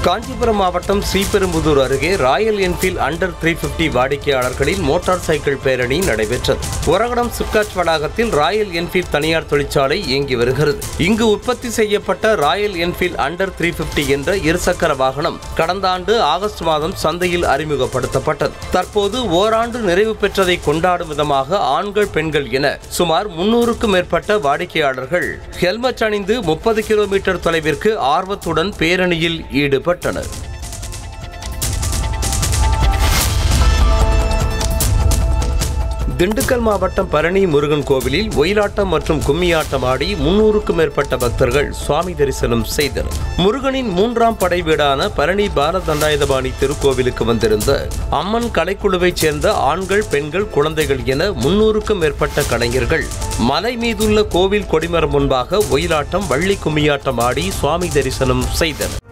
காஞ்சிபுரம் மாவட்டம் ஸ்ரீபெரும்புதூர் அருகே Royal Enfield under three fifty வாடிக்கையாளர்களின் மோட்டார் சைக்கிள் பேரணி நடைபெற்றது உரகடம் சிப்காட் வளாகத்தில் ராயல் என்ஃபீல்ட் தனியார் தொழிற்சாலை இயங்கி வருகிறது இங்கு உற்பத்தி செய்யப்பட்ட Royal Enfield under three fifty என்ற இருசக்கர வாகனம் கடந்த ஆண்டு ஆகஸ்ட் மாதம் சந்தையில் அறிமுகப்படுத்தப்பட்டது தற்போது ஓராண்டு நிறைவு பெற்றதை கொண்டாடும் விதமாக ஆண்கள் பெண்கள் என சுமார் முன்னூறுக்கும் மேற்பட்ட வாடிக்கையாளர்கள் ஹெல்மெட் அணிந்து முப்பது கிலோமீட்டர் தொலைவிற்கு ஆர்வத்துடன் பேரணியில் ஈடுபட்டனர் திண்டுக்கல் மாவட்டம் பழனி முருகன் கோவிலில் ஒயிலாட்டம் மற்றும் கும்மியாட்டம் ஆடி முன்னூறுக்கும் மேற்பட்ட பக்தர்கள் சுவாமி தரிசனம் செய்தனர் முருகனின் மூன்றாம் படை வீடான பழனி பாலதண்டாயுதபாணி திருக்கோவிலுக்கு வந்திருந்த அம்மன் கலைக்குழுவைச் சேர்ந்த ஆண்கள் பெண்கள் குழந்தைகள் என முன்னூறுக்கும் மேற்பட்ட கலைஞர்கள் மலை மீதுள்ள கோவில் கொடிமரம் முன்பாக ஒயிலாட்டம் வள்ளி கும்மியாட்டம் ஆடி சுவாமி தரிசனம் செய்தனர்